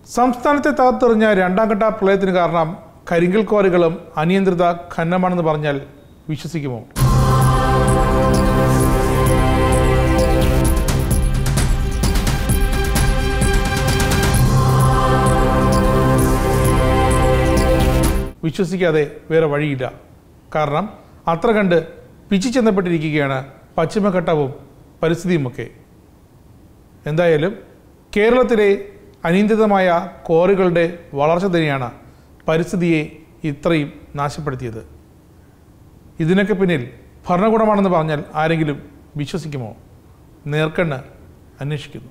സംസ്ഥാനത്തെ തകർത്തെറിഞ്ഞ രണ്ടാം ഘട്ട പ്രളയത്തിന് കാരണം കരിങ്കൽ ക്വാറികളും അനിയന്ത്രിത ഖനനമാണെന്ന് പറഞ്ഞാൽ വിശ്വസിക്കുമോ വിശ്വസിക്കാതെ വേറെ വഴിയില്ല കാരണം അത്ര കണ്ട് പിച്ചു ചെന്നപ്പെട്ടിരിക്കുകയാണ് പശ്ചിമഘട്ടവും പരിസ്ഥിതിയുമൊക്കെ എന്തായാലും കേരളത്തിലെ അനിയന്ത്രിതമായ കോറികളുടെ വളർച്ച തന്നെയാണ് പരിസ്ഥിതിയെ ഇത്രയും നാശപ്പെടുത്തിയത് ഇതിനൊക്കെ പിന്നിൽ ഭരണകൂടമാണെന്ന് പറഞ്ഞാൽ ആരെങ്കിലും വിശ്വസിക്കുമോ നേർക്കണ്ണ് അന്വേഷിക്കുന്നു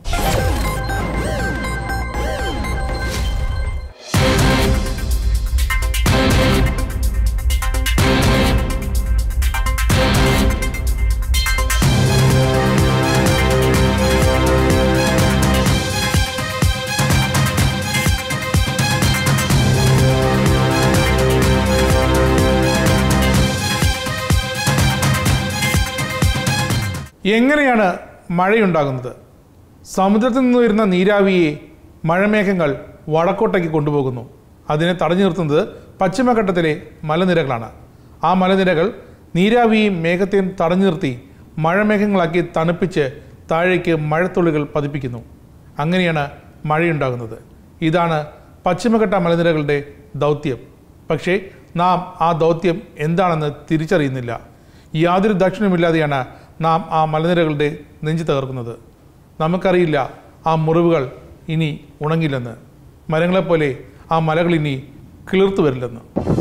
എങ്ങനെയാണ് മഴയുണ്ടാകുന്നത് സമുദ്രത്തിൽ നിന്ന് വരുന്ന നീരാവിയെ മഴമേഘങ്ങൾ വടക്കോട്ടേക്ക് കൊണ്ടുപോകുന്നു അതിനെ തടഞ്ഞു നിർത്തുന്നത് പശ്ചിമഘട്ടത്തിലെ മലനിരകളാണ് ആ മലനിരകൾ നീരാവിയെയും മേഘത്തെയും തടഞ്ഞു നിർത്തി മഴമേഘങ്ങളാക്കി തണുപ്പിച്ച് താഴേക്ക് മഴത്തുള്ളികൾ പതിപ്പിക്കുന്നു അങ്ങനെയാണ് മഴയുണ്ടാകുന്നത് ഇതാണ് പശ്ചിമഘട്ട മലനിരകളുടെ ദൗത്യം പക്ഷേ നാം ആ ദൗത്യം എന്താണെന്ന് തിരിച്ചറിയുന്നില്ല യാതൊരു ദക്ഷിണമില്ലാതെയാണ് നാം ആ മലനിരകളുടെ നെഞ്ചു തകർക്കുന്നത് നമുക്കറിയില്ല ആ മുറിവുകൾ ഇനി ഉണങ്ങില്ലെന്ന് മരങ്ങളെപ്പോലെ ആ മലകൾ ഇനി കിളിർത്തു വരില്ലെന്ന്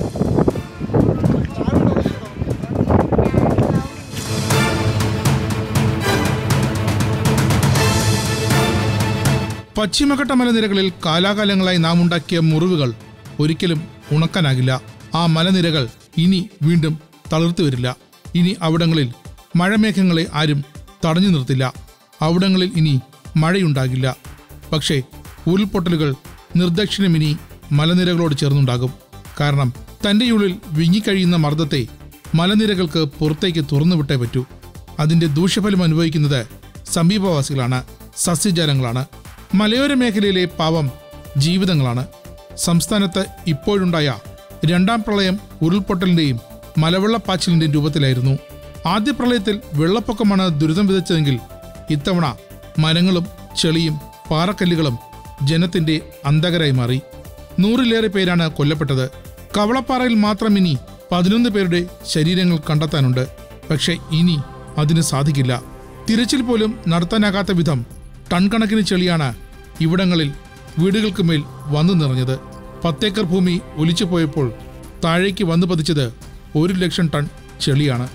പശ്ചിമഘട്ട മലനിരകളിൽ കാലാകാലങ്ങളായി നാം ഉണ്ടാക്കിയ മുറിവുകൾ ഒരിക്കലും ഉണക്കാനാകില്ല ആ മലനിരകൾ ഇനി വീണ്ടും തളിർത്തു വരില്ല ഇനി അവിടങ്ങളിൽ മഴമേഘങ്ങളെ ആരും തടഞ്ഞു നിർത്തില്ല അവിടങ്ങളിൽ ഇനി മഴയുണ്ടാകില്ല പക്ഷേ ഉരുൾപൊട്ടലുകൾ നിർദക്ഷിണം ഇനി മലനിരകളോട് ചേർന്നുണ്ടാകും കാരണം തന്റെ ഉള്ളിൽ വിങ്ങിക്കഴിയുന്ന മർദ്ദത്തെ മലനിരകൾക്ക് പുറത്തേക്ക് തുറന്നുവിട്ടേ പറ്റൂ അതിന്റെ ദൂഷ്യഫലം അനുഭവിക്കുന്നത് സമീപവാസികളാണ് സസ്യജാലങ്ങളാണ് മലയോര മേഖലയിലെ പാവം ജീവിതങ്ങളാണ് സംസ്ഥാനത്ത് ഇപ്പോഴുണ്ടായ രണ്ടാം പ്രളയം ഉരുൾപൊട്ടലിന്റെയും മലവെള്ളപ്പാച്ചിലിന്റെയും രൂപത്തിലായിരുന്നു ആദ്യ പ്രളയത്തിൽ വെള്ളപ്പൊക്കമാണ് ദുരിതം വിതച്ചതെങ്കിൽ ഇത്തവണ മരങ്ങളും ചെളിയും പാറക്കല്ലുകളും ജനത്തിന്റെ അന്തകരായി മാറി നൂറിലേറെ പേരാണ് കൊല്ലപ്പെട്ടത് കവളപ്പാറയിൽ മാത്രം ഇനി പതിനൊന്ന് പേരുടെ ശരീരങ്ങൾ കണ്ടെത്താനുണ്ട് പക്ഷെ ഇനി അതിന് സാധിക്കില്ല തിരച്ചിൽ പോലും നടത്താനാകാത്ത വിധം ടൺ കണക്കിന് ചെളിയാണ് ഇവിടങ്ങളിൽ വീടുകൾക്ക് മേൽ വന്നു നിറഞ്ഞത് പത്തേക്കർ ഭൂമി ഒലിച്ചു പോയപ്പോൾ താഴേക്ക് വന്നു പതിച്ചത് ഒരു ലക്ഷം ടൺ ചെളിയാണ്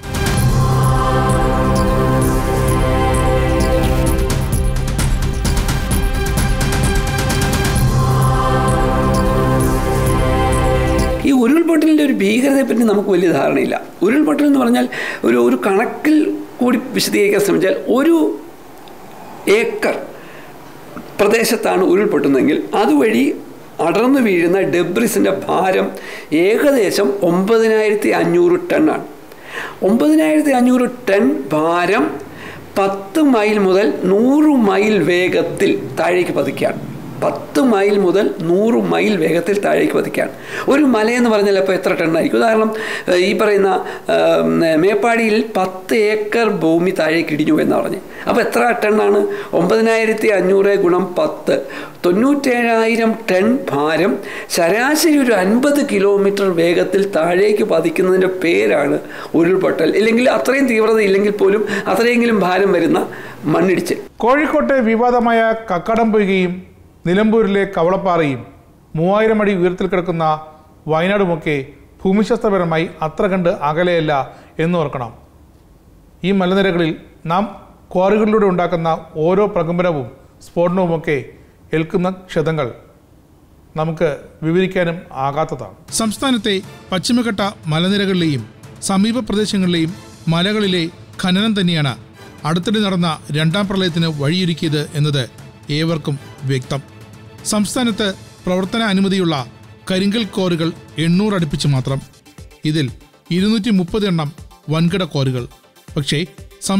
ഈ ഉരുൾപൊട്ടലിൻ്റെ ഒരു ഭീകരതയെപ്പറ്റി നമുക്ക് വലിയ ധാരണയില്ല ഉരുൾപൊട്ടൽ എന്ന് പറഞ്ഞാൽ ഒരു ഒരു കണക്കിൽ കൂടി വിശദീകരിക്കാൻ ശ്രമിച്ചാൽ ഒരു ഏക്കർ പ്രദേശത്താണ് ഉരുൾപൊട്ടുന്നതെങ്കിൽ അതുവഴി അടർന്നു വീഴുന്ന ഡെബ്രിസിൻ്റെ ഭാരം ഏകദേശം ഒമ്പതിനായിരത്തി അഞ്ഞൂറ് ടണ്ണാണ് ഒമ്പതിനായിരത്തി അഞ്ഞൂറ് ടൺ ഭാരം പത്ത് മൈൽ മുതൽ നൂറ് മൈൽ വേഗത്തിൽ താഴേക്ക് പതിക്കുകയാണ് പത്ത് മൈൽ മുതൽ നൂറ് മൈൽ വേഗത്തിൽ താഴേക്ക് പതിക്കുകയാണ് ഒരു മലയെന്ന് പറഞ്ഞാൽ അപ്പോൾ എത്ര ടണ്ണായിരിക്കും ഉദാഹരണം ഏഹ് ഈ പറയുന്ന ഏഹ് മേപ്പാടിയിൽ പത്ത് ഏക്കർ ഭൂമി താഴേക്ക് ഇടിഞ്ഞു എന്നാണ് പറഞ്ഞത് അപ്പോൾ എത്ര ടണ്ണാണ് ഒമ്പതിനായിരത്തി അഞ്ഞൂറ് ഗുണം പത്ത് തൊണ്ണൂറ്റേഴായിരം ടൺ ഭാരം ശരാശരി ഒരു അൻപത് കിലോമീറ്റർ വേഗത്തിൽ താഴേക്ക് പതിക്കുന്നതിൻ്റെ പേരാണ് ഉരുൾപൊട്ടൽ ഇല്ലെങ്കിൽ അത്രയും തീവ്രത ഇല്ലെങ്കിൽ പോലും അത്രയെങ്കിലും ഭാരം വരുന്ന മണ്ണിടിച്ചിൽ കോഴിക്കോട്ടെ വിവാദമായ കക്കടംപൊയ്കയും നിലമ്പൂരിലെ കവളപ്പാറയും മൂവായിരം അടി ഉയരത്തിൽ കിടക്കുന്ന വയനാടുമൊക്കെ ഭൂമിശാസ്ത്രപരമായി അത്ര കണ്ട് അകലെയല്ല എന്ന് ഓർക്കണം ഈ മലനിരകളിൽ നാം ക്വാറികളിലൂടെ ഉണ്ടാക്കുന്ന ഓരോ പ്രകമ്പനവും സ്ഫോടനവുമൊക്കെ ഏൽക്കുന്ന ക്ഷതങ്ങൾ നമുക്ക് വിവരിക്കാനും ആകാത്തതാണ് സംസ്ഥാനത്തെ പശ്ചിമഘട്ട മലനിരകളിലെയും സമീപ പ്രദേശങ്ങളിലെയും മലകളിലെ ഖനനം തന്നെയാണ് അടുത്തിടെ നടന്ന രണ്ടാം പ്രളയത്തിന് വഴിയൊരുക്കിയത് എന്നത് ഏവർക്കും വ്യക്തം സംസ്ഥാനത്ത് പ്രവർത്തന അനുമതിയുള്ള കരിങ്കൽ കോറുകൾ എണ്ണൂറ് അടുപ്പിച്ച് മാത്രം ഇതിൽ ഇരുന്നൂറ്റി മുപ്പത് എണ്ണം വൻകിട കോറുകൾ പക്ഷേ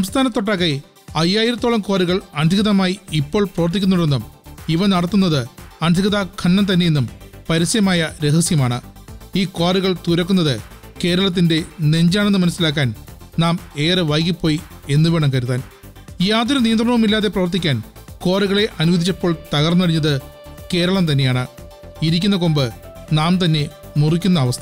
സംസ്ഥാനത്തൊട്ടാകെ അയ്യായിരത്തോളം കോറുകൾ അധികൃതമായി ഇപ്പോൾ പ്രവർത്തിക്കുന്നുണ്ടെന്നും ഇവ നടത്തുന്നത് അനധികൃത ഖനനം തന്നെയെന്നും പരസ്യമായ രഹസ്യമാണ് ഈ ക്വാറികൾ തുരക്കുന്നത് കേരളത്തിന്റെ നെഞ്ചാണെന്ന് മനസ്സിലാക്കാൻ നാം ഏറെ വൈകിപ്പോയി എന്ന് വേണം കരുതാൻ യാതൊരു നിയന്ത്രണവുമില്ലാതെ പ്രവർത്തിക്കാൻ ക്വാറികളെ അനുവദിച്ചപ്പോൾ തകർന്നടിഞ്ഞത് കേരളം തന്നെയാണ് ഇരിക്കുന്ന കൊമ്പ് നാം തന്നെ മുറിക്കുന്ന അവസ്ഥ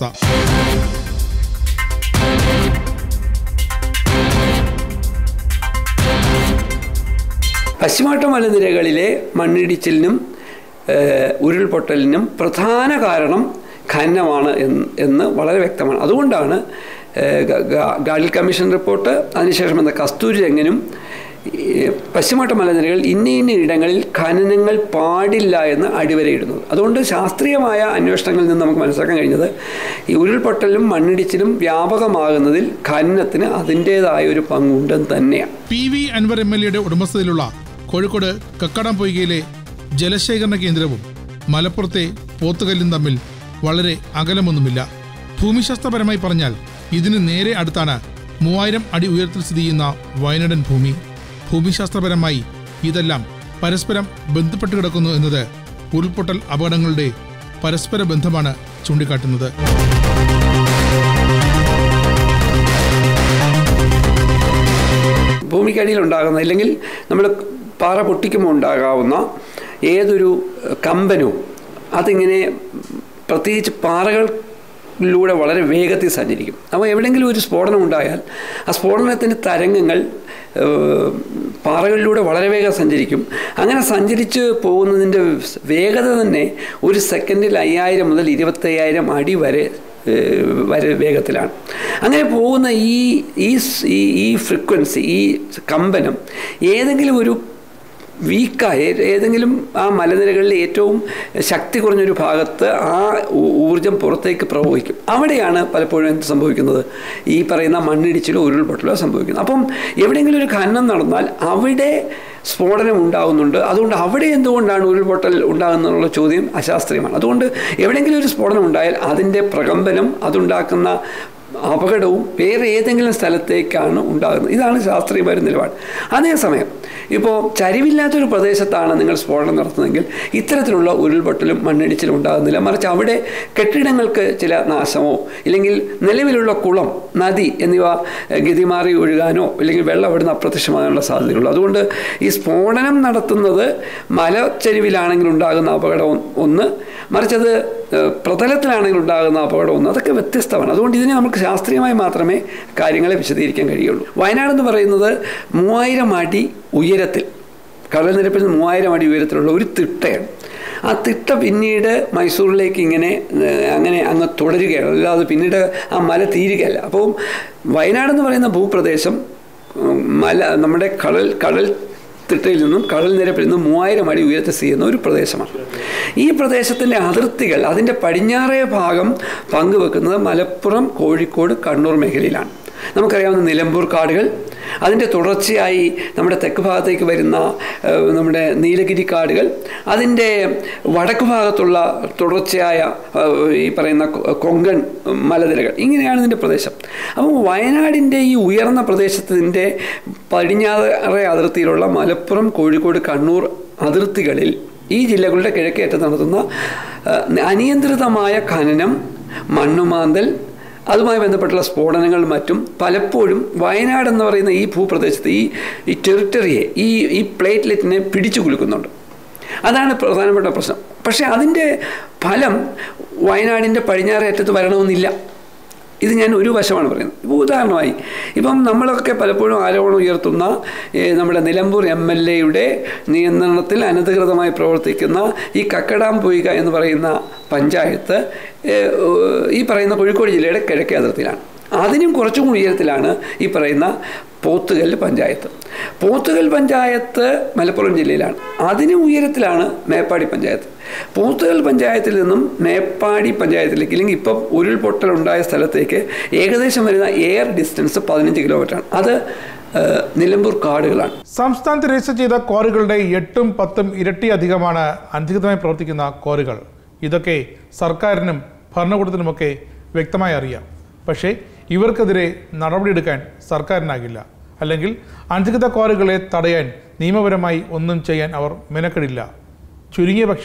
പശ്ചിമാട്ട മലനിരകളിലെ മണ്ണിടിച്ചിലിനും ഏഹ്, ഉരുൾപൊട്ടലിനും പ്രധാന കാരണം ഖനനമാണ് എന്ന് എന്ന് വളരെ വ്യക്തമാണ് അതുകൊണ്ടാണ് ഏഹ്, ഗ- ഗ- ഗാഡ്ഗിൽ കമ്മീഷൻ റിപ്പോർട്ട് അതിനുശേഷം വന്ന കസ്തൂരി രംഗനും ഈ പശ്ചിമാട്ട മലനിരകളിൽ ഇന്ന ഇന്ന ഇടങ്ങളിൽ ഖനനങ്ങൾ പാടില്ല എന്ന് അടിവരയിടുന്നത് അതുകൊണ്ട് ശാസ്ത്രീയമായ അന്വേഷണങ്ങളിൽ നിന്ന് നമുക്ക് മനസ്സിലാക്കാൻ കഴിഞ്ഞത് ഈ ഉരുൾപൊട്ടലും മണ്ണിടിച്ചിലും വ്യാപകമാകുന്നതിൽ ഖനനത്തിന് അതിൻ്റേതായ ഒരു പങ്കുണ്ടെന്ന് തന്നെയാണ് P V Anwar M L എയുടെ ഉടമസ്ഥതയിലുള്ള കോഴിക്കോട് കക്കാടംപൊയ്കയിലെ ജലശേഖരണ കേന്ദ്രവും മലപ്പുറത്തെ പോത്തുകല്ലും തമ്മിൽ വളരെ അകലമൊന്നുമില്ല ഭൂമിശാസ്ത്രപരമായി പറഞ്ഞാൽ ഇതിന് നേരെ അടുത്താണ് മൂവായിരം അടി ഉയരത്തിൽ സ്ഥിതി ചെയ്യുന്ന വയനാടൻ ഭൂമി ഭൂമിശാസ്ത്രപരമായി ഇതെല്ലാം പരസ്പരം ബന്ധപ്പെട്ട് കിടക്കുന്നു എന്നത് ഉരുൾപൊട്ടൽ അപകടങ്ങളുടെ പരസ്പര ബന്ധമാണ് ചൂണ്ടിക്കാട്ടുന്നത് ഭൂമിക്കടിയിൽ ഉണ്ടാകുന്ന അല്ലെങ്കിൽ നമ്മൾ പാറ പൊട്ടിക്കുമ്പോൾ ഉണ്ടാകാവുന്ന ഏതൊരു കമ്പനവും അതിങ്ങനെ പ്രത്യേകിച്ച് പാറകളിലൂടെ വളരെ വേഗത്തിൽ സഞ്ചരിക്കും അപ്പോൾ എവിടെയെങ്കിലും ഒരു സ്ഫോടനം ഉണ്ടായാൽ ആ സ്ഫോടനത്തിൻ്റെ തരംഗങ്ങൾ ഏഹ്, പാറകളിലൂടെ വളരെ വേഗം സഞ്ചരിക്കും അങ്ങനെ സഞ്ചരിച്ച് പോകുന്നതിൻ്റെ വേഗത തന്നെ ഒരു സെക്കൻഡിൽ അയ്യായിരം മുതൽ ഇരുപത്തയ്യായിരം അടി വരെ ഏഹ് വരെ വേഗത്തിലാണ് അങ്ങനെ പോകുന്ന ഈ ഈ സ്- ഈ ഈ ഫ്രീക്വൻസി ഈ കമ്പനം ഏതെങ്കിലും ഒരു വീക്കായ ഏതെങ്കിലും ആ മലനിരകളിലെ ഏറ്റവും ശക്തി കുറഞ്ഞൊരു ഭാഗത്ത് ആ ഊ- ഊർജം പുറത്തേക്ക് പ്രവഹിക്കും അവിടെയാണ് പലപ്പോഴും എന്ത് സംഭവിക്കുന്നത് ഈ പറയുന്ന മണ്ണിടിച്ചിലോ ഉരുൾപൊട്ടലോ സംഭവിക്കുന്നത് അപ്പം എവിടെയെങ്കിലും ഒരു ഖനനം നടന്നാൽ അവിടെ സ്ഫോടനം ഉണ്ടാകുന്നുണ്ട് അതുകൊണ്ട് അവിടെ എന്തുകൊണ്ടാണ് ഉരുൾപൊട്ടൽ ഉണ്ടാകുന്നുള്ള ചോദ്യം അശാസ്ത്രീയമാണ് അതുകൊണ്ട് എവിടെയെങ്കിലും ഒരു സ്ഫോടനം ഉണ്ടായാൽ അതിൻ്റെ പ്രകമ്പനം അതുണ്ടാക്കുന്ന അപകടവും വേറെ ഏതെങ്കിലും സ്ഥലത്തേക്കാണ് ഉണ്ടാകുന്നത് ഇതാണ് ശാസ്ത്രീയമായ ഒരു നിലപാട് അതേസമയം ഇപ്പോൾ ചരിവില്ലാത്തൊരു പ്രദേശത്താണ് നിങ്ങൾ സ്ഫോടനം നടത്തുന്നതെങ്കിൽ ഇത്തരത്തിലുള്ള ഉരുൾപൊട്ടലും മണ്ണിടിച്ചിലും ഉണ്ടാകുന്നില്ല മറിച്ച് അവിടെ കെട്ടിടങ്ങൾക്ക് ചില നാശമോ ഇല്ലെങ്കിൽ നിലവിലുള്ള കുളം നദി എന്നിവ എഹ്, ഗതിമാറി ഒഴുകാനോ ഇല്ലെങ്കിൽ വെള്ളം അവിടുന്ന് അപ്രത്യക്ഷമാകാനുള്ള സാധ്യതയുള്ളൂ അതുകൊണ്ട് ഈ സ്ഫോടനം നടത്തുന്നത് മലച്ചരിവിലാണെങ്കിൽ ഉണ്ടാകുന്ന അപകടം ഒന്ന് മറിച്ചത് ഏഹ്, പ്രതലത്തിലാണെങ്കിൽ ഉണ്ടാകുന്ന അപകടം ഒന്ന് അതൊക്കെ വ്യത്യസ്തമാണ് അതുകൊണ്ട് ഇതിനെ നമുക്ക് ശാസ്ത്രീയമായി മാത്രമേ കാര്യങ്ങളെ വിശദീകരിക്കാൻ കഴിയുള്ളൂ വയനാട് എന്ന് പറയുന്നത് മൂവായിരം അടി ഉയരത്തിൽ കടൽനിരപ്പിൽ നിന്ന് മൂവായിരം അടി ഉയരത്തിലുള്ള ഒരു തിട്ടയാണ് ആ തിട്ട പിന്നീട് മൈസൂരിലേക്ക് ഇങ്ങനെ ഏഹ്, അങ്ങനെ അങ്ങ് തുടരുകയാണ് അല്ലാതെ പിന്നീട് ആ മല തീരുകയല്ല അപ്പോൾ വയനാട് എന്ന് പറയുന്ന ഭൂപ്രദേശം ഉം, മല നമ്മുടെ കടൽ കടൽ തിട്ടയിൽ നിന്നും കടൽ നിരപ്പിൽ നിന്നും മൂവായിരം അടി ഉയരത്തിൽ സ്ഥിതി ചെയ്യുന്ന ഒരു പ്രദേശമാണ് ഈ പ്രദേശത്തിൻ്റെ അതിർത്തികൾ അതിൻ്റെ പടിഞ്ഞാറേ ഭാഗം പങ്കുവെക്കുന്നത് മലപ്പുറം കോഴിക്കോട് കണ്ണൂർ മേഖലയിലാണ് നമുക്കറിയാവുന്ന നിലമ്പൂർ കാടുകൾ അതിൻ്റെ തുടർച്ചയായി നമ്മുടെ തെക്ക് ഭാഗത്തേക്ക് വരുന്ന ഏഹ്, നമ്മുടെ നീലഗിരി കാടുകൾ അതിൻ്റെ വടക്ക് ഭാഗത്തുള്ള തുടർച്ചയായ ഏഹ്, ഈ പറയുന്ന കൊ- കൊങ്കൺ മലനിരകൾ ഇങ്ങനെയാണ് ഇതിൻ്റെ പ്രദേശം അപ്പം വയനാടിൻ്റെ ഈ ഉയർന്ന പ്രദേശത്തിൻ്റെ പടിഞ്ഞാറേ അതിർത്തിയിലുള്ള മലപ്പുറം കോഴിക്കോട് കണ്ണൂർ അതിർത്തികളിൽ ഈ ജില്ലകളുടെ കിഴക്കേ അറ്റത്ത് നടത്തുന്ന ഏഹ്, അനിയന്ത്രിതമായ ഖനനം മണ്ണുമാന്തൽ അതുമായി ബന്ധപ്പെട്ടുള്ള സ്ഫോടനങ്ങളും മറ്റും പലപ്പോഴും വയനാട് എന്ന് പറയുന്ന ഈ ഭൂപ്രദേശത്ത് ഈ ഈ ടെറിട്ടറിയെ ഈ ഈ പ്ലേറ്റ്ലെറ്റിനെ പിടിച്ചു കുലുക്കുന്നുണ്ട് അതാണ് പ്രധാനപ്പെട്ട പ്രശ്നം പക്ഷേ അതിൻ്റെ ഫലം വയനാടിൻ്റെ പടിഞ്ഞാറേ അറ്റത്ത് വരണമെന്നില്ല ഇത് ഞാൻ ഒരു വശമാണ് പറയുന്നത് ഇപ്പോൾ ഉദാഹരണമായി ഇപ്പം നമ്മളൊക്കെ പലപ്പോഴും ആരോപണം ഉയർത്തുന്ന ഏ, നമ്മുടെ നിലമ്പൂർ എം എൽ എയുടെ നിയന്ത്രണത്തിൽ അനധികൃതമായി പ്രവർത്തിക്കുന്ന ഈ കക്കടാം പൊയ്ക എന്ന് പറയുന്ന പഞ്ചായത്ത് ഏ, ഈ പറയുന്ന കോഴിക്കോട് ജില്ലയുടെ കിഴക്കേ അതിർത്തിയിലാണ് അതിനും കുറച്ചും കൂടി ഉയരത്തിലാണ് ഈ പറയുന്ന പോത്തുകല്ല് പഞ്ചായത്ത് പോത്തുകൽ പഞ്ചായത്ത് മലപ്പുറം ജില്ലയിലാണ് അതിനും ഉയരത്തിലാണ് മേപ്പാടി പഞ്ചായത്ത് പോത്തുകൽ പഞ്ചായത്തിൽ നിന്നും മേപ്പാടി പഞ്ചായത്തിലേക്ക് ഇല്ലെങ്കിൽ ഇപ്പം ഉരുൾപൊട്ടൽ ഉണ്ടായ സ്ഥലത്തേക്ക് ഏകദേശം വരുന്ന എയർ ഡിസ്റ്റൻസ് പതിനഞ്ച് കിലോമീറ്ററാണ് അത് ഏഹ്, നിലമ്പൂർ കാടുകളാണ് സംസ്ഥാനത്ത് രജിസ്റ്റർ ചെയ്ത ക്വാറികളുടെ എട്ടും പത്തും ഇരട്ടി അധികമാണ് അനധികൃതമായി പ്രവർത്തിക്കുന്ന ക്വാറികൾ ഇതൊക്കെ സർക്കാരിനും ഭരണകൂടത്തിനുമൊക്കെ വ്യക്തമായി അറിയാം പക്ഷേ ഇവർക്കെതിരെ നടപടിയെടുക്കാൻ സർക്കാരിനാകില്ല അല്ലെങ്കിൽ അനധികൃത ക്വാറികളെ തടയാൻ നിയമപരമായി ഒന്നും ചെയ്യാൻ അവർ മെനക്കെടില്ല ചുരുങ്ങിയ പക്ഷം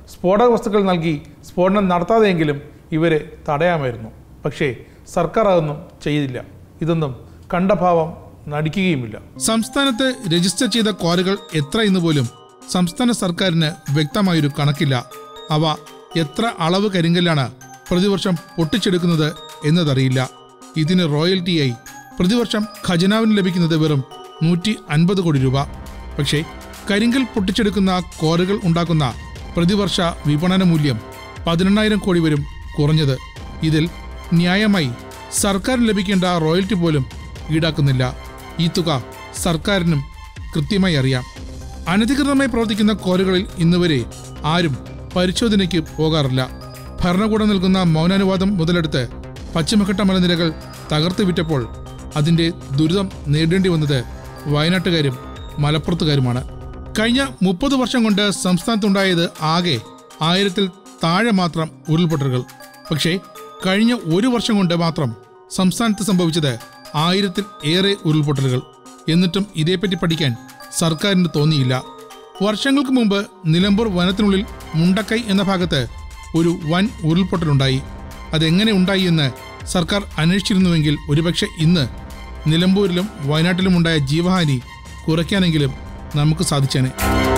സ്ഫോടക വസ്തുക്കൾ നൽകി സ്ഫോടനം നടത്താതെയെങ്കിലും ഇവരെ തടയാമായിരുന്നു പക്ഷേ സർക്കാർ അതൊന്നും ചെയ്തില്ല ഇതൊന്നും കണ്ട ഭാവം നടിക്കുകയുമില്ല സംസ്ഥാനത്ത് രജിസ്റ്റർ ചെയ്ത ക്വാറികൾ എത്ര എന്ന് പോലും സംസ്ഥാന സർക്കാരിന് വ്യക്തമായൊരു കണക്കില്ല അവ എത്ര അളവ് കരിങ്കല്ലാണ് പ്രതിവർഷം പൊട്ടിച്ചെടുക്കുന്നത് എന്നതറിയില്ല ഇതിന് റോയൽറ്റിയായി പ്രതിവർഷം ഖജനാവിന് ലഭിക്കുന്നത് വെറും നൂറ്റി അൻപത് കോടി രൂപ പക്ഷേ കരിങ്കൽ പൊട്ടിച്ചെടുക്കുന്ന ക്വാറികൾ ഉണ്ടാക്കുന്ന പ്രതിവർഷ വിപണന മൂല്യം പതിനെണ്ണായിരം കോടി വരും കുറഞ്ഞത് ഇതിൽ ന്യായമായി സർക്കാരിന് ലഭിക്കേണ്ട റോയൽറ്റി പോലും ഈടാക്കുന്നില്ല ഈ തുക സർക്കാരിനും കൃത്യമായി അറിയാം അനധികൃതമായി പ്രവർത്തിക്കുന്ന കോലുകളിൽ ഇന്നുവരെ ആരും പരിശോധനയ്ക്ക് പോകാറില്ല ഭരണകൂടം നൽകുന്ന മൗനാനുവാദം മുതലെടുത്ത് പശ്ചിമഘട്ട മലനിരകൾ തകർത്ത് വിറ്റപ്പോൾ അതിന്റെ ദുരിതം നേരിടേണ്ടി വന്നത് വയനാട്ടുകാരും മലപ്പുറത്തുകാരുമാണ് കഴിഞ്ഞ മുപ്പത് വർഷം കൊണ്ട് സംസ്ഥാനത്തുണ്ടായത് ആകെ ആയിരത്തിൽ താഴെ മാത്രം ഉരുൾപൊട്ടലുകൾ പക്ഷേ കഴിഞ്ഞ ഒരു വർഷം കൊണ്ട് മാത്രം സംസ്ഥാനത്ത് സംഭവിച്ചത് ആയിരത്തിൽ ഏറെ ഉരുൾപൊട്ടലുകൾ എന്നിട്ടും ഇതേപ്പറ്റി പഠിക്കാൻ സർക്കാരിന് തോന്നിയില്ല വർഷങ്ങൾക്ക് മുമ്പ് നിലമ്പൂർ വനത്തിനുള്ളിൽ മുണ്ടക്കൈ എന്ന ഭാഗത്ത് ഒരു വൻ ഉരുൾപൊട്ടലുണ്ടായി അതെങ്ങനെ ഉണ്ടായി എന്ന് സർക്കാർ അന്വേഷിച്ചിരുന്നുവെങ്കിൽ ഒരുപക്ഷെ ഇന്ന് നിലമ്പൂരിലും വയനാട്ടിലും ഉണ്ടായ ജീവഹാനി കുറയ്ക്കാനെങ്കിലും നമുക്ക് സാധിച്ചേനെ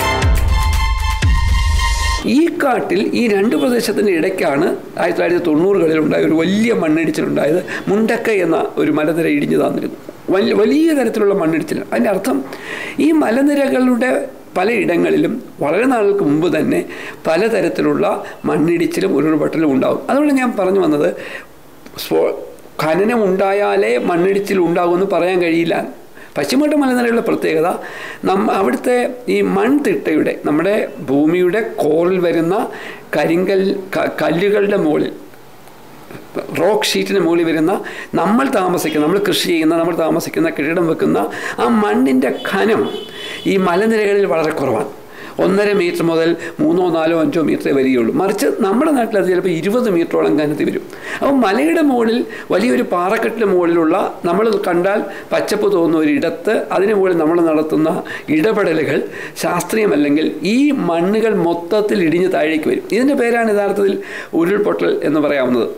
ഈ കാട്ടിൽ ഈ രണ്ട് പ്രദേശത്തിൻ്റെ ഇടയ്ക്കാണ് ആയിരത്തി തൊള്ളായിരത്തി തൊണ്ണൂറുകളിൽ ഉണ്ടായ ഒരു വലിയ മണ്ണിടിച്ചിലുണ്ടായത് മുണ്ടക്ക എന്ന ഒരു മലനിര ഇടിഞ്ഞു തന്നിരുന്നു വലിയ വലിയ തരത്തിലുള്ള മണ്ണിടിച്ചിൽ അതിൻ്റെ അർത്ഥം ഈ മലനിരകളുടെ പലയിടങ്ങളിലും വളരെ നാളുകൾക്ക് മുമ്പ് തന്നെ പലതരത്തിലുള്ള മണ്ണിടിച്ചിലും ഉരുൾപൊട്ടലും ഉണ്ടാകും അതുകൊണ്ട് ഞാൻ പറഞ്ഞു വന്നത് സ്വ ഖനനം ഉണ്ടായാലേ മണ്ണിടിച്ചിൽ ഉണ്ടാകുമെന്ന് പറയാൻ കഴിയില്ല പശ്ചിമഘട്ട മലനിരകളുടെ പ്രത്യേകത നമ്മ അവിടുത്തെ ഈ മൺതിട്ടയുടെ നമ്മുടെ ഭൂമിയുടെ കോറിൽ വരുന്ന കരിങ്കൽ ക- കല്ലുകളുടെ മുകളിൽ റോക്ക് ഷീറ്റിന് മുകളിൽ വരുന്ന നമ്മൾ താമസിക്കുന്ന നമ്മൾ കൃഷി ചെയ്യുന്ന നമ്മൾ താമസിക്കുന്ന കെട്ടിടം വെക്കുന്ന ആ മണ്ണിൻ്റെ ഖനം ഈ മലനിരകളിൽ വളരെ കുറവാണ് ഒന്നര മീറ്റർ മുതൽ മൂന്നോ നാലോ അഞ്ചോ മീറ്ററേ വരികയുള്ളൂ മറിച്ച് നമ്മുടെ നാട്ടിൽ അത് ചിലപ്പോൾ ഇരുപത് മീറ്ററോളം കനത്തി വരും അപ്പോൾ മലയുടെ മുകളിൽ വലിയൊരു പാറക്കെട്ടിന് മുകളിലുള്ള നമ്മൾ കണ്ടാൽ പച്ചപ്പ് തോന്നുന്ന ഒരു ഇടത്ത് അതിന് മുകളിൽ നമ്മൾ നടത്തുന്ന ഇടപെടലുകൾ ശാസ്ത്രീയമല്ലെങ്കിൽ ഈ മണ്ണുകൾ മൊത്തത്തിൽ ഇടിഞ്ഞ് താഴേക്ക് വരും ഇതിൻ്റെ പേരാണ് യഥാർത്ഥത്തിൽ ഉരുൾപൊട്ടൽ എന്ന് പറയാവുന്നത്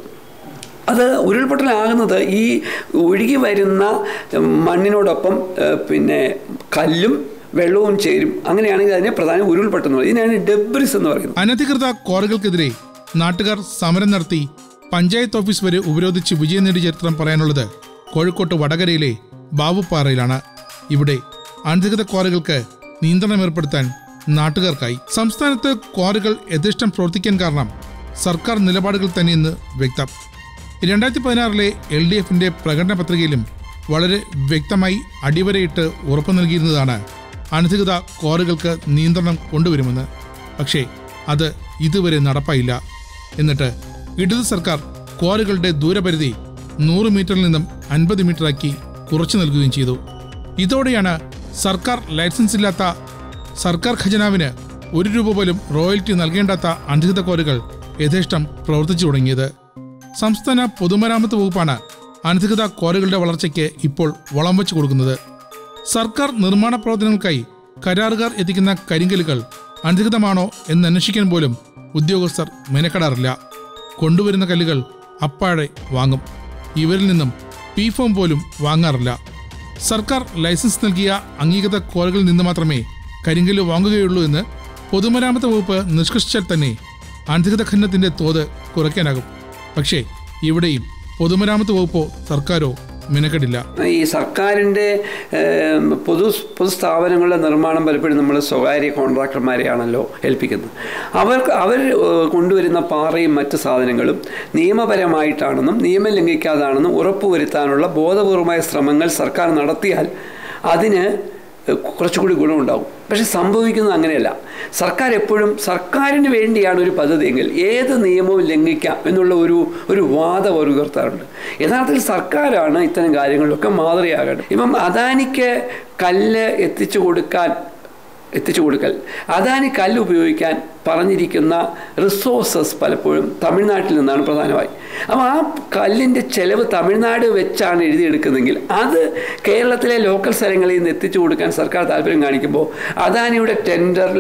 അത് ഉരുൾപൊട്ടലാകുന്നത് ഈ ഒഴുകി വരുന്ന മണ്ണിനോടൊപ്പം ഏഹ്, പിന്നെ കല്ലും വെള്ളവും ചേരും അങ്ങനെയാണെങ്കിൽ അതിനെ പ്രധാന ഉരുൾപൊട്ടൽ എന്ന് പറയും ഇതിനാണ് ഡെബ്രിസ് എന്ന് പറയുന്നത് അനധികൃത ക്വാറികൾക്കെതിരെ നാട്ടുകാർ സമരം നടത്തി പഞ്ചായത്ത് ഓഫീസ് വരെ ഉപരോധിച്ച് വിജയം നേടിയ ചരിത്രം പറയാനുള്ളത് കോഴിക്കോട്ട് വടകരയിലെ ബാബുപ്പാറയിലാണ് ഇവിടെ അനധികൃത ക്വാറികൾക്ക് നിയന്ത്രണം ഏർപ്പെടുത്താൻ നാട്ടുകാർക്കായി സംസ്ഥാനത്ത് ക്വാറികൾ യഥേഷ്ടം പ്രവർത്തിക്കാൻ കാരണം സർക്കാർ നിലപാടുകൾ തന്നെയെന്ന് വ്യക്തം രണ്ടായിരത്തി പതിനാറിലെ എൽ ഡി എഫിന്റെ പ്രകടന പത്രികയിലും വളരെ വ്യക്തമായി അടിവരയിട്ട് ഉറപ്പു നൽകിയിരുന്നതാണ് അനധികൃത ക്വാറികൾക്ക് നിയന്ത്രണം കൊണ്ടുവരുമെന്ന് പക്ഷേ അത് ഇതുവരെ നടപ്പായില്ല എന്നിട്ട് ഇടത് സർക്കാർ ക്വാറികളുടെ ദൂരപരിധി നൂറ് മീറ്ററിൽ നിന്നും അൻപത് മീറ്ററാക്കി കുറച്ചു നൽകുകയും ചെയ്തു ഇതോടെയാണ് സർക്കാർ ലൈസൻസ് ഇല്ലാത്ത സർക്കാർ ഖജനാവിന് ഒരു രൂപ പോലും റോയൽറ്റി നൽകേണ്ടാത്ത അനധികൃത ക്വാറികൾ യഥേഷ്ടം പ്രവർത്തിച്ചു തുടങ്ങിയത് സംസ്ഥാന പൊതുമരാമത്ത് വകുപ്പാണ് അനധികൃത ക്വാറികളുടെ വളർച്ചയ്ക്ക് ഇപ്പോൾ വളം വെച്ച് കൊടുക്കുന്നത് സർക്കാർ നിർമ്മാണ പ്രവർത്തനങ്ങൾക്കായി കരാറുകാർ എത്തിക്കുന്ന കരിങ്കലുകൾ അനധികൃതമാണോ എന്ന് അന്വേഷിക്കാൻ പോലും ഉദ്യോഗസ്ഥർ മെനക്കെടാറില്ല കൊണ്ടുവരുന്ന കല്ലുകൾ അപ്പാടെ വാങ്ങും ഇവരിൽ നിന്നും പി ഫോം പോലും വാങ്ങാറില്ല സർക്കാർ ലൈസൻസ് നൽകിയ അംഗീകൃത ക്വാറികളിൽ നിന്ന് മാത്രമേ കരിങ്കല്ല് വാങ്ങുകയുള്ളൂ എന്ന് പൊതുമരാമത്ത് വകുപ്പ് നിഷ്കർഷിച്ചാൽ തന്നെ അനധികൃത ഖനനത്തിന്റെ തോത് കുറയ്ക്കാനാകും പക്ഷേ ഇവിടെയും പൊതുമരാമത്ത് വകുപ്പോ സർക്കാരോ മെനക്കെടില്ല ഈ സർക്കാരിൻ്റെ ഏം, പൊതു പൊതുസ്ഥാപനങ്ങളുടെ നിർമ്മാണം പലപ്പോഴും നമ്മൾ സ്വകാര്യ കോൺട്രാക്ടർമാരെയാണല്ലോ ഏൽപ്പിക്കുന്നത് അവർക്ക് അവർ ഏഹ്, കൊണ്ടുവരുന്ന പാറയും മറ്റ് സാധനങ്ങളും നിയമപരമായിട്ടാണെന്നും നിയമം ലംഘിക്കാതാണെന്നും ഉറപ്പുവരുത്താനുള്ള ബോധപൂർവമായ ശ്രമങ്ങൾ സർക്കാർ നടത്തിയാൽ അതിന് കുറച്ചുകൂടി ഗുണമുണ്ടാവും പക്ഷെ സംഭവിക്കുന്നത് അങ്ങനെയല്ല സർക്കാർ എപ്പോഴും സർക്കാരിന് വേണ്ടിയാണ് ഒരു പദ്ധതിയെങ്കിൽ ഏത് നിയമവും ലംഘിക്കാം എന്നുള്ള ഒരു ഒരു വാദം അവർ ഉയർത്താറുണ്ട് യഥാർത്ഥത്തിൽ സർക്കാരാണ് ഇത്തരം കാര്യങ്ങളിലൊക്കെ മാതൃകയാകേണ്ടത് ഇപ്പം അദാനിക്ക് കല്ല് എത്തിച്ചു കൊടുക്കാൻ എത്തിച്ചു കൊടുക്കൽ അദാനി കല്ല് ഉപയോഗിക്കാൻ പറഞ്ഞിരിക്കുന്ന റിസോഴ്സസ് പലപ്പോഴും തമിഴ്നാട്ടിൽ നിന്നാണ് പ്രധാനമായി അപ്പോൾ ആ കല്ലിൻ്റെ ചെലവ് തമിഴ്നാട് വെച്ചാണ് എഴുതിയെടുക്കുന്നതെങ്കിൽ അത് കേരളത്തിലെ ലോക്കൽ സ്ഥലങ്ങളിൽ നിന്ന് എത്തിച്ചു കൊടുക്കാൻ സർക്കാർ താല്പര്യം കാണിക്കുമ്പോൾ അദാനിയുടെ ടെൻഡറിൽ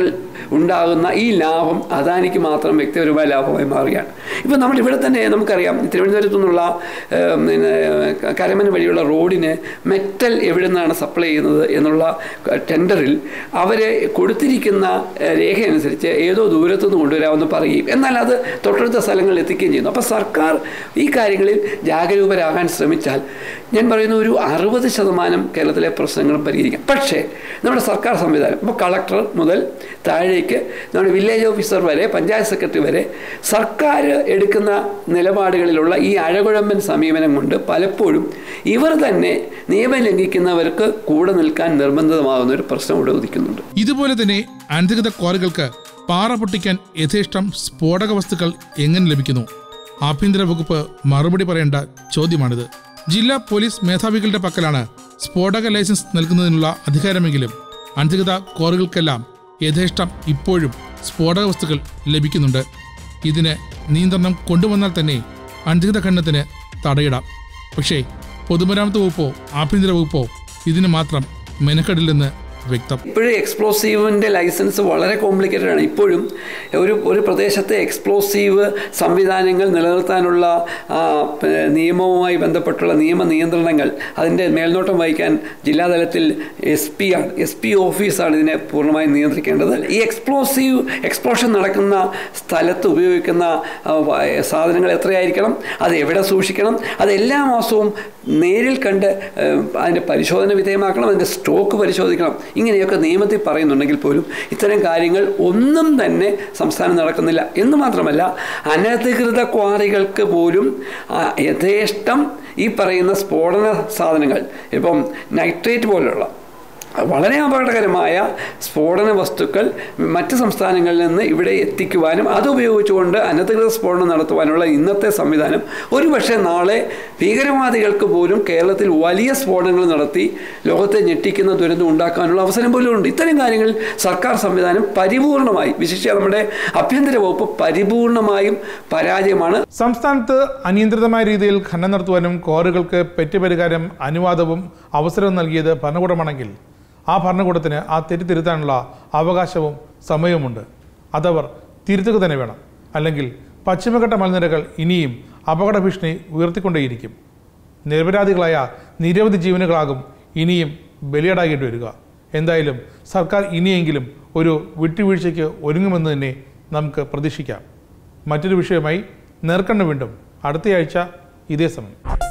ഉണ്ടാകുന്ന ഈ ലാഭം അദാനിക്ക് മാത്രം വ്യക്തിപരമായ ലാഭമായി മാറുകയാണ് ഇപ്പം നമ്മൾ ഇവിടെ തന്നെ നമുക്കറിയാം തിരുവനന്തപുരത്തു നിന്നുള്ള ഏഹ്, പിന്നെ കരമന വഴിയുള്ള റോഡിന് മെറ്റൽ എവിടെ നിന്നാണ് സപ്ലൈ ചെയ്യുന്നത് എന്നുള്ള ടെൻഡറിൽ അവർ കൊടുത്തിരിക്കുന്ന ഏഹ്, രേഖയനുസരിച്ച് ഏതോ ദൂരത്തു നിന്ന് കൊണ്ടുവരാമെന്ന് പറയുകയും എന്നാൽ അത് തൊട്ടടുത്ത സ്ഥലങ്ങളിൽ എത്തിക്കുകയും ചെയ്യുന്നു അപ്പോൾ സർക്കാർ ഈ കാര്യങ്ങളിൽ ജാഗരൂകരാകാൻ ശ്രമിച്ചാൽ ഞാൻ പറയുന്ന ഒരു അറുപത് ശതമാനം കേരളത്തിലെ പ്രശ്നങ്ങളും പരിഹരിക്കാം പക്ഷേ നമ്മുടെ സർക്കാർ സംവിധാനം ഇപ്പോൾ കളക്ടർ മുതൽ താഴേക്ക് നമ്മുടെ വില്ലേജ് ഓഫീസർ വരെ പഞ്ചായത്ത് സെക്രട്ടറി വരെ സർക്കാർ എടുക്കുന്ന നിലപാടുകളിലുള്ള ഈ അഴകുഴമ്പൻ സമീപനം കൊണ്ട് പലപ്പോഴും ഇവർ തന്നെ നിയമം ലംഘിക്കുന്നവർക്ക് കൂടെ നിൽക്കാൻ നിർബന്ധിതമാകുന്ന ഒരു പ്രശ്നം ഇവിടെ ഉദിക്കുന്നുണ്ട് ഇതുപോലെ തന്നെ അനധികൃത ക്വാറികൾക്ക് പാറ പൊട്ടിക്കാൻ യഥേഷ്ടം സ്ഫോടക വസ്തുക്കൾ എങ്ങനെ ലഭിക്കുന്നു ആഭ്യന്തര വകുപ്പ് മറുപടി പറയേണ്ട ചോദ്യമാണിത് ജില്ലാ പോലീസ് മേധാവികളുടെ പക്കലാണ് സ്ഫോടക ലൈസൻസ് നൽകുന്നതിനുള്ള അധികാരമെങ്കിലും അനധികൃത ക്വാറികൾക്കെല്ലാം യഥേഷ്ടം ഇപ്പോഴും സ്ഫോടക വസ്തുക്കൾ ലഭിക്കുന്നുണ്ട് ഇതിന് നിയന്ത്രണം കൊണ്ടുവന്നാൽ തന്നെ അനധികൃത ഖനനത്തിന് തടയിടാം പക്ഷേ പൊതുമരാമത്ത് വകുപ്പോ ആഭ്യന്തര വകുപ്പോ ഇതിന് മാത്രം മെനക്കെടില്ലെന്ന് വ്യക്തം ഇപ്പോഴും എക്സ്പ്ലോസീവിൻ്റെ ലൈസൻസ് വളരെ കോംപ്ലിക്കേറ്റഡ് ആണ് ഇപ്പോഴും ഒരു ഒരു പ്രദേശത്തെ എക്സ്പ്ലോസീവ് സംവിധാനങ്ങൾ നിലനിർത്താനുള്ള ആ, പ- നിയമവുമായി ബന്ധപ്പെട്ടുള്ള നിയമ നിയന്ത്രണങ്ങൾ അതിൻ്റെ മേൽനോട്ടം വഹിക്കാൻ ജില്ലാതലത്തിൽ എസ് പി ആണ് എസ് പി ഓഫീസാണ് ഇതിനെ പൂർണ്ണമായും നിയന്ത്രിക്കേണ്ടത് ഈ എക്സ്പ്ലോസീവ് എക്സ്പ്ലോഷൻ നടക്കുന്ന സ്ഥലത്ത് ഉപയോഗിക്കുന്ന ആ, വ- സാധനങ്ങൾ എത്രയായിരിക്കണം അത് എവിടെ സൂക്ഷിക്കണം അത് എല്ലാ മാസവും നേരിൽ കണ്ട് ഏഹ്, അതിൻ്റെ പരിശോധന വിധേയമാക്കണം അതിൻ്റെ സ്റ്റോക്ക് പരിശോധിക്കണം ഇങ്ങനെയൊക്കെ നിയമത്തിൽ പറയുന്നുണ്ടെങ്കിൽ പോലും ഇത്തരം കാര്യങ്ങൾ ഒന്നും തന്നെ സംസ്ഥാനം നടക്കുന്നില്ല എന്ന് മാത്രമല്ല അനധികൃത ക്വാറികൾക്ക് പോലും ആ, യഥേഷ്ടം ഈ പറയുന്ന സ്ഫോടന സാധനങ്ങൾ ഇപ്പം നൈട്രേറ്റ് പോലുള്ള വളരെ അപകടകരമായ സ്ഫോടന വസ്തുക്കൾ മറ്റ് സംസ്ഥാനങ്ങളിൽ നിന്ന് ഇവിടെ എത്തിക്കുവാനും അത് ഉപയോഗിച്ചുകൊണ്ട് അനധികൃത സ്ഫോടനം നടത്തുവാനുള്ള ഇന്നത്തെ സംവിധാനം ഒരുപക്ഷെ നാളെ ഭീകരവാദികൾക്ക് പോലും കേരളത്തിൽ വലിയ സ്ഫോടനങ്ങൾ നടത്തി ലോകത്തെ ഞെട്ടിക്കുന്ന ദുരന്തം ഉണ്ടാക്കാനുള്ള അവസരം പോലും ഉണ്ട് ഇത്തരം കാര്യങ്ങളിൽ സർക്കാർ സംവിധാനം പരിപൂർണമായി വിശിഷ്യ നമ്മുടെ ആഭ്യന്തര വകുപ്പ് പരിപൂർണമായും പരാജയമാണ് സംസ്ഥാനത്ത് അനിയന്ത്രിതമായ രീതിയിൽ ഖനനം നടത്തുവാനും കോറുകൾക്ക് പെറ്റുപരിഹാരം അനുവാദവും അവസരവും നൽകിയത് ഭരണകൂടമാണെങ്കിൽ ആ ഭരണകൂടത്തിന് ആ തെറ്റ് തിരുത്താനുള്ള അവകാശവും സമയവുമുണ്ട് അതവർ തിരുത്തുക തന്നെ വേണം അല്ലെങ്കിൽ പശ്ചിമഘട്ട മലനിരകൾ ഇനിയും അപകട ഭീഷണി ഉയർത്തിക്കൊണ്ടേയിരിക്കും നിരപരാധികളായ നിരവധി ജീവനുകളാകും ഇനിയും ബലിയാടാകേണ്ടി വരിക എന്തായാലും സർക്കാർ ഇനിയെങ്കിലും ഒരു വിട്ടുവീഴ്ചയ്ക്ക് ഒരുങ്ങുമെന്ന് തന്നെ നമുക്ക് പ്രതീക്ഷിക്കാം മറ്റൊരു വിഷയമായി നേർക്കണ്ണ വീണ്ടും അടുത്തയാഴ്ച ഇതേ സമയം